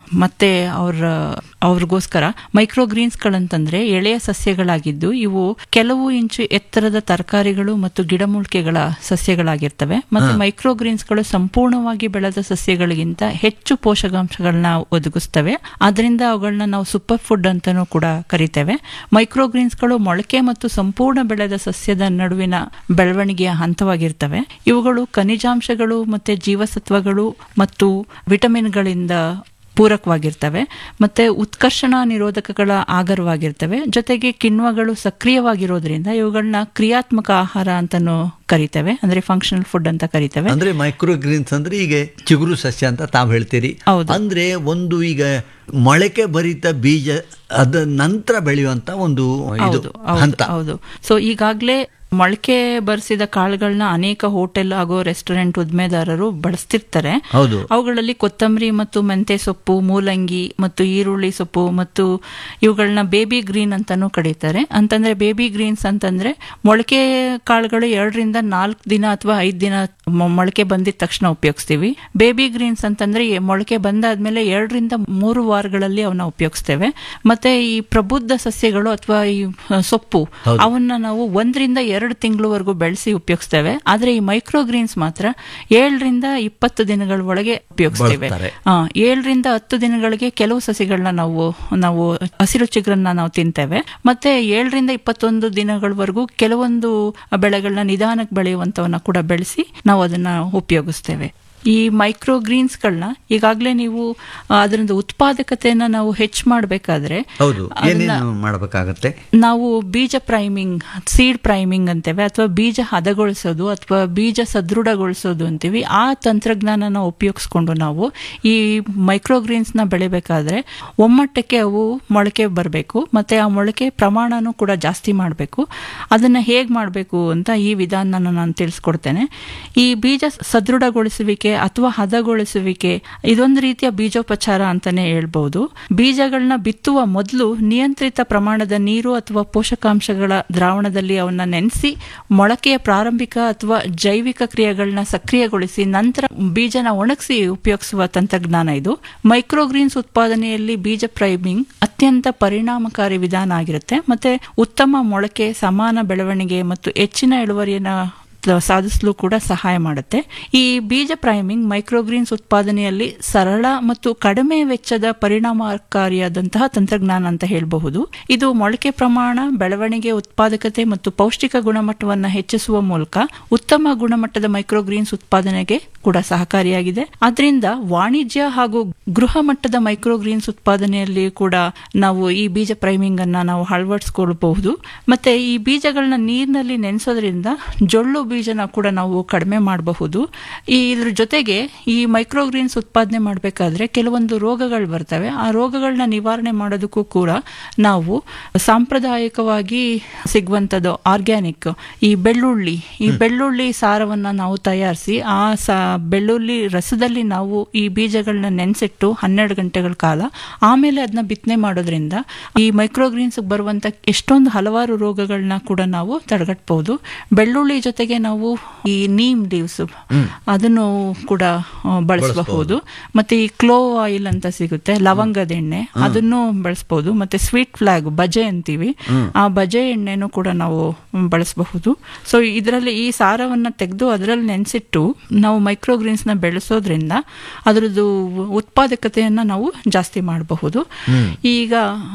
ಮತ್ತೆ ಅವ್ರ ಅವ್ರಿಗೋಸ್ಕರ ಮೈಕ್ರೋ ಗ್ರೀನ್ಸ್ಗಳಂತಂದ್ರೆ ಎಳೆಯ ಸಸ್ಯಗಳಾಗಿದ್ದು ಇವು ಕೆಲವು ಇಂಚು ಎತ್ತರದ ತರಕಾರಿಗಳು ಮತ್ತು ಗಿಡಮೂಲಿಕೆಗಳ ಸಸ್ಯಗಳಾಗಿರ್ತವೆ ಮತ್ತೆ ಮೈಕ್ರೋ ಗ್ರೀನ್ಸ್ಗಳು ಸಂಪೂರ್ಣವಾಗಿ ಬೆಳೆದ ಸಸ್ಯಗಳಿಗಿಂತ ಹೆಚ್ಚು ಪೋಷಕಾಂಶಗಳನ್ನ ಒದಗಿಸ್ತವೆ ಅದರಿಂದ ಅವುಗಳನ್ನ ನಾವು ಸೂಪರ್ ಫುಡ್ ಅಂತಾನೂ ಕೂಡ ಕರಿತೇವೆ ಮೈಕ್ರೋ ಗ್ರೀನ್ಸ್ಗಳು ಮೊಳಕೆ ಮತ್ತು ಸಂಪೂರ್ಣ ಬೆಳೆದ ಸಸ್ಯದ ನಡುವಿನ ಬೆಳವಣಿಗೆಯ ಹಂತವಾಗಿರ್ತವೆ ಇವುಗಳು ಖನಿಜಾಂಶಗಳು ಮತ್ತೆ ಜೀವಸತ್ವಗಳು ಮತ್ತು ವಿಟಮಿನ್ಗಳಿಂದ ಪೂರಕವಾಗಿರ್ತವೆ ಮತ್ತೆ ಉತ್ಕರ್ಷಣ ನಿರೋಧಕಗಳ ಆಗರವಾಗಿರ್ತವೆ ಜೊತೆಗೆ ಕಿಣ್ವಗಳು ಸಕ್ರಿಯವಾಗಿರೋದ್ರಿಂದ ಇವುಗಳನ್ನ ಕ್ರಿಯಾತ್ಮಕ ಆಹಾರ ಅಂತಾನು ಕರಿತೇವೆ ಅಂದ್ರೆ ಫಂಕ್ಷನಲ್ ಫುಡ್ ಅಂತ ಕರಿತೇವೆ ಅಂದ್ರೆ ಮೈಕ್ರೋ ಗ್ರೀನ್ಸ್ ಅಂದ್ರೆ ಈಗ ಚಿಗುರು ಸಸ್ಯ ಅಂತ ತಾವು ಹೇಳ್ತೀರಿ ಹೌದು. ಅಂದ್ರೆ ಒಂದು ಈಗ ಮೊಳಕೆ ಭರಿತ ಬೀಜ ಅದ ನಂತರ ಬೆಳೆಯುವಂತ ಒಂದು ಇದು ಹೌದು ಹೌದು ಹಂತ ಹೌದು ಸೊ ಈಗಾಗಲೇ ಮೊಳಕೆ ಬರಿಸಿದ ಕಾಳುಗಳನ್ನ ಅನೇಕ ಹೋಟೆಲ್ ಹಾಗೂ ರೆಸ್ಟೋರೆಂಟ್ ಉದ್ಮೇದಾರರು ಬಳಸ್ತಿರ್ತಾರೆ ಹೌದು ಅವುಗಳಲ್ಲಿ ಕೊತ್ತಂಬರಿ ಮತ್ತು ಮೆಂತೆ ಸೊಪ್ಪು ಮೂಲಂಗಿ ಮತ್ತು ಈರುಳ್ಳಿ ಸೊಪ್ಪು ಮತ್ತು ಇವುಗಳನ್ನ ಬೇಬಿ ಗ್ರೀನ್ ಅಂತಾನೂ ಕರೀತಾರೆ ಅಂತಂದ್ರೆ ಬೇಬಿ ಗ್ರೀನ್ಸ್ ಅಂತಂದ್ರೆ ಮೊಳಕೆ ಕಾಳುಗಳು ಎರಡರಿಂದ ನಾಲ್ಕು ದಿನ ಅಥವಾ ಐದು ದಿನ ಮೊ- ಮೊಳಕೆ ಬಂದಿದ ತಕ್ಷಣ ಉಪಯೋಗಿಸ್ತೀವಿ ಬೇಬಿ ಗ್ರೀನ್ಸ್ ಅಂತಂದ್ರೆ ಈ ಮೊಳಕೆ ಬಂದಾದ್ಮೇಲೆ ಎರಡರಿಂದ ಮೂರು ವಾರಗಳಲ್ಲಿ ಅವನ್ನ ಉಪಯೋಗಿಸ್ತೇವೆ ಮತ್ತೆ ಈ ಪ್ರಬುದ್ಧ ಸಸ್ಯಗಳು ಅಥವಾ ಈ ಅಹ್, ಸೊಪ್ಪು ಹೌದು. ಅವನ್ನ ನಾವು ಒಂದರಿಂದ ಎರಡು ತಿಂಗಳವರೆಗೂ ಬೆಳೆಸಿ ಉಪಯೋಗಿಸ್ತೇವೆ ಆದ್ರೆ ಈ ಮೈಕ್ರೋ ಗ್ರೀನ್ಸ್ ಮಾತ್ರ ಏಳರಿಂದ ಇಪ್ಪತ್ತು ದಿನಗಳ ಒಳಗೆ ಉಪಯೋಗಿಸ್ತೇವೆ ಬಳಸ್ತಾರೆ. ಆ, ಏಳರಿಂದ ಹತ್ತು ದಿನಗಳಿಗೆ ಕೆಲವು ಸಸಿಗಳನ್ನ ನಾವು ನಾವು ಹಸಿರು ಚಿಗುರನ್ನ ನಾವು ತಿಂತೇವೆ ಮತ್ತೆ ಏಳರಿಂದ ಇಪ್ಪತ್ತೊಂದು ದಿನಗಳವರೆಗೂ ಕೆಲವೊಂದು ಬೆಳೆಗಳನ್ನ ನಿಧಾನಕ್ಕೆ ಬೆಳೆಯುವಂತವನ್ನ ಕೂಡ ಬೆಳೆಸಿ ನಾವು ಅದನ್ನ ಉಪಯೋಗಿಸ್ತೇವೆ ಈ ಮೈಕ್ರೋ ಗ್ರೀನ್ಸ್ಗಳನ್ನ ಈಗಾಗಲೇ ನೀವು ಆ, ಅದರಿಂದ ಉತ್ಪಾದಕತೆಯನ್ನ ನಾವು ಹೆಚ್ಚು ಮಾಡಬೇಕಾದ್ರೆ ಹೌದು ಏನೇನು ಮಾಡಬೇಕಾಗತ್ತೆ ನಾವು ಬೀಜ ಪ್ರೈಮಿಂಗ್ ಸೀಡ್ ಪ್ರೈಮಿಂಗ್ ಅಂತೇವೆ ಅಥವಾ ಬೀಜ ಹದಗೊಳಿಸೋದು ಅಥವಾ ಬೀಜ ಸದೃಢಗೊಳಿಸೋದು ಅಂತೀವಿ ಆ ತಂತ್ರಜ್ಞಾನನ ಉಪಯೋಗಿಸ್ಕೊಂಡು ನಾವು ಈ ಮೈಕ್ರೋಗ್ರೀನ್ಸ್ ನ ಬೆಳಿಬೇಕಾದ್ರೆ ಒಮ್ಮಟ್ಟಕ್ಕೆ ಅವು ಮೊಳಕೆ ಬರಬೇಕು ಮತ್ತೆ ಆ ಮೊಳಕೆ ಪ್ರಮಾಣನೂ ಕೂಡ ಜಾಸ್ತಿ ಮಾಡಬೇಕು ಅದನ್ನ ಹೇಗೆ ಮಾಡಬೇಕು ಅಂತ ಈ ವಿಧಾನನ ನಾನು ತಿಳಿಸ್ಕೊಡ್ತೇನೆ ಈ ಬೀಜ ಸದೃಢಗೊಳಿಸುವಿಕೆ ಅಥವಾ ಹದಗೊಳಿಸುವಿಕೆ ಇದೊಂದು ರೀತಿಯ ಬೀಜೋಪಚಾರ ಅಂತಾನೆ ಹೇಳ್ಬಹುದು ಬೀಜಗಳನ್ನ ಬಿತ್ತುವ ಮೊದಲು ನಿಯಂತ್ರಿತ ಪ್ರಮಾಣದ ನೀರು ಅಥವಾ ಪೋಷಕಾಂಶಗಳ ದ್ರಾವಣದಲ್ಲಿ ಅವನ್ನ ನೆನೆಸಿ ಮೊಳಕೆಯ ಪ್ರಾರಂಭಿಕ ಅಥವಾ ಜೈವಿಕ ಕ್ರಿಯೆಗಳನ್ನ ಸಕ್ರಿಯಗೊಳಿಸಿ ನಂತರ ಬೀಜನ ಒಣಗಿಸಿ ಉಪಯೋಗಿಸುವ ತಂತ್ರಜ್ಞಾನ ಇದು ಮೈಕ್ರೋಗ್ರೀನ್ಸ್ ಉತ್ಪಾದನೆಯಲ್ಲಿ ಬೀಜ ಪ್ರೈಮಿಂಗ್ ಅತ್ಯಂತ ಪರಿಣಾಮಕಾರಿ ವಿಧಾನ ಆಗಿರುತ್ತೆ ಮತ್ತೆ ಉತ್ತಮ ಮೊಳಕೆ ಸಮಾನ ಬೆಳವಣಿಗೆ ಮತ್ತು ಹೆಚ್ಚಿನ ಇಳುವರಿಯನ್ನ ಸಾಧಿಸಲು ಕೂಡ ಸಹಾಯ ಮಾಡುತ್ತೆ ಈ ಬೀಜ ಪ್ರೈಮಿಂಗ್ ಮೈಕ್ರೋಗ್ರೀನ್ಸ್ ಉತ್ಪಾದನೆಯಲ್ಲಿ ಸರಳ ಮತ್ತು ಕಡಿಮೆ ವೆಚ್ಚದ ಪರಿಣಾಮಕಾರಿಯಾದಂತಹ ತಂತ್ರಜ್ಞಾನ ಅಂತ ಹೇಳಬಹುದು ಇದು ಮೊಳಕೆ ಪ್ರಮಾಣ ಬೆಳವಣಿಗೆ ಉತ್ಪಾದಕತೆ ಮತ್ತು ಪೌಷ್ಟಿಕ ಗುಣಮಟ್ಟವನ್ನು ಹೆಚ್ಚಿಸುವ ಮೂಲಕ ಉತ್ತಮ ಗುಣಮಟ್ಟದ ಮೈಕ್ರೋಗ್ರೀನ್ಸ್ ಉತ್ಪಾದನೆಗೆ ಕೂಡ ಸಹಕಾರಿಯಾಗಿದೆ ಅದರಿಂದ ವಾಣಿಜ್ಯ ಹಾಗೂ ಗೃಹ ಮಟ್ಟದ ಮೈಕ್ರೋಗ್ರೀನ್ಸ್ ಉತ್ಪಾದನೆಯಲ್ಲಿ ಕೂಡ ನಾವು ಈ ಬೀಜ ಪ್ರೈಮಿಂಗ್ ಅನ್ನ ನಾವು ಅಳವಡಿಸ್ಕೊಳ್ಬಹುದು ಮತ್ತೆ ಈ ಬೀಜಗಳನ್ನ ನೀರಿನಲ್ಲಿ ನೆನೆಸೋದ್ರಿಂದ ಜೊಳ್ಳು ಬೀಜನ ಕೂಡ ನಾವು ಕಡಿಮೆ ಮಾಡಬಹುದು ಈ ಇದ್ರ ಜೊತೆಗೆ ಈ ಮೈಕ್ರೋಗ್ರೀನ್ಸ್ ಉತ್ಪಾದನೆ ಮಾಡಬೇಕಾದ್ರೆ ಕೆಲವೊಂದು ರೋಗಗಳು ಬರ್ತವೆ ಆ ರೋಗಗಳನ್ನ ನಿವಾರಣೆ ಮಾಡೋದಕ್ಕೂ ಕೂಡ ನಾವು ಸಾಂಪ್ರದಾಯಿಕವಾಗಿ ಸಿಗುವಂಥದ್ದು ಆರ್ಗ್ಯಾನಿಕ್ ಈ ಬೆಳ್ಳುಳ್ಳಿ ಈ ಬೆಳ್ಳುಳ್ಳಿ ಸಾರವನ್ನ ನಾವು ತಯಾರಿಸಿ ಆ ಸಾ ಬೆಳ್ಳುಳ್ಳಿ ರಸದಲ್ಲಿ ನಾವು ಈ ಬೀಜಗಳನ್ನ ನೆನೆಸಿಟ್ಟು ಹನ್ನೆರಡು ಗಂಟೆಗಳ ಕಾಲ ಆಮೇಲೆ ಅದನ್ನ ಬಿತ್ತನೆ ಮಾಡೋದ್ರಿಂದ ಈ ಮೈಕ್ರೋಗ್ರೀನ್ಸ್ ಬರುವಂತ ಎಷ್ಟೊಂದು ಹಲವಾರು ರೋಗಗಳನ್ನ ಕೂಡ ನಾವು ತಡೆಗಟ್ಟಬಹುದು ಬೆಳ್ಳುಳ್ಳಿ ಜೊತೆಗೆ ನಾವು ಈ ನೀಮ್ ಲೀವ್ಸ್ ಅದನ್ನು ಕೂಡ ಆ, ಬಳಸಬಹುದು ಮತ್ತೆ ಈ ಕ್ಲೋ ಆಯಿಲ್ ಅಂತ ಸಿಗುತ್ತೆ ಲವಂಗದ ಎಣ್ಣೆ ಅದನ್ನು ಬಳಸಬಹುದು ಮತ್ತೆ ಸ್ವೀಟ್ ಫ್ಲಾಗ್ ಬಜೆ ಅಂತೀವಿ ಆ ಬಜೆ ಎಣ್ಣೆನೂ ಕೂಡ ನಾವು ಬಳಸಬಹುದು ಸೊ ಇದರಲ್ಲಿ ಈ ಸಾರವನ್ನ ತೆಗೆದು ಅದರಲ್ಲಿ ನೆನೆಸಿಟ್ಟು ನಾವು ಮೈಕ್ರೋಗ್ರೀನ್ಸ್ ನ ಬೆಳೆಸೋದ್ರಿಂದ ಅದರದ್ದು ಉತ್ಪಾದಕತೆಯನ್ನ ನಾವು ಜಾಸ್ತಿ ಮಾಡಬಹುದು ಈಗ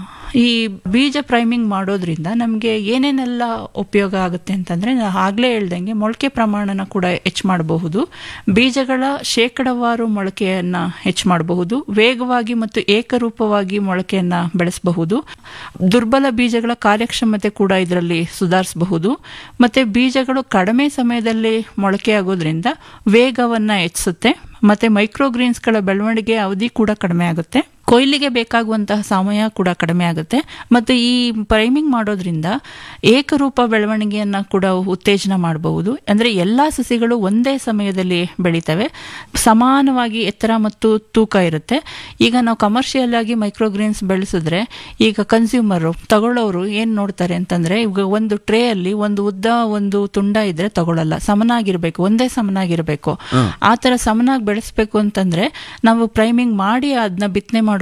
ಈ ಬೀಜ ಪ್ರೈಮಿಂಗ್ ಮಾಡೋದ್ರಿಂದ ನಮಗೆ ಏನೇನೆಲ್ಲ ಉಪಯೋಗ ಆಗುತ್ತೆ ಅಂತಂದ್ರೆ ನಾನು ಆಗ್ಲೇ ಹೇಳ್ದಂಗೆ ಮೊಳಕೆ ಪ್ರಮಾಣನ ಕೂಡ ಹೆಚ್ಚು ಮಾಡಬಹುದು ಬೀಜಗಳ ಶೇಕಡವಾರು ಮೊಳಕೆಯನ್ನ ಹೆಚ್ಚು ಮಾಡಬಹುದು ವೇಗವಾಗಿ ಮತ್ತು ಏಕರೂಪವಾಗಿ ಮೊಳಕೆಯನ್ನ ಬೆಳೆಸಬಹುದು ದುರ್ಬಲ ಬೀಜಗಳ ಕಾರ್ಯಕ್ಷಮತೆ ಕೂಡ ಇದರಲ್ಲಿ ಸುಧಾರಿಸಬಹುದು ಮತ್ತೆ ಬೀಜಗಳು ಕಡಿಮೆ ಸಮಯದಲ್ಲಿ ಮೊಳಕೆ ಆಗೋದ್ರಿಂದ ವೇಗವನ್ನ ಹೆಚ್ಚಿಸುತ್ತೆ ಮತ್ತೆ ಮೈಕ್ರೋಗ್ರೀನ್ಸ್ಗಳ ಬೆಳವಣಿಗೆ ಅವಧಿ ಕೂಡ ಕಡಿಮೆ ಆಗುತ್ತೆ ಕೊಯ್ಲಿಗೆ ಬೇಕಾಗುವಂತಹ ಸಮಯ ಕೂಡ ಕಡಿಮೆ ಆಗುತ್ತೆ ಮತ್ತೆ ಈ ಪ್ರೈಮಿಂಗ್ ಮಾಡೋದ್ರಿಂದ ಏಕರೂಪ ಬೆಳವಣಿಗೆಯನ್ನ ಕೂಡ ಉತ್ತೇಜನ ಮಾಡಬಹುದು ಅಂದ್ರೆ ಎಲ್ಲಾ ಸಸಿಗಳು ಒಂದೇ ಸಮಯದಲ್ಲಿ ಬೆಳಿತವೆ ಸಮಾನವಾಗಿ ಎತ್ತರ ಮತ್ತು ತೂಕ ಇರುತ್ತೆ ಈಗ ನಾವು ಕಮರ್ಷಿಯಲ್ ಆಗಿ ಮೈಕ್ರೋಗ್ರೀನ್ಸ್ ಬೆಳೆಸಿದ್ರೆ ಈಗ ಕನ್ಸ್ಯೂಮರ್ ತಗೊಳ್ಳೋರು ಏನ್ ನೋಡ್ತಾರೆ ಅಂತಂದ್ರೆ ಈಗ ಒಂದು ಟ್ರೇ ಅಲ್ಲಿ ಒಂದು ಉದ್ದ ಒಂದು ತುಂಡ ಇದ್ರೆ ತಗೊಳ್ಳಲ್ಲ ಸಮನಾಗಿರ್ಬೇಕು ಒಂದೇ ಸಮನಾಗಿರ್ಬೇಕು ಆ ತರ ಸಮನಾಗಿ ಬೆಳೆಸ್ಬೇಕು ಅಂತಂದ್ರೆ ನಾವು ಪ್ರೈಮಿಂಗ್ ಮಾಡಿ ಅದನ್ನ ಬಿತ್ತನೆ ಮಾಡೋ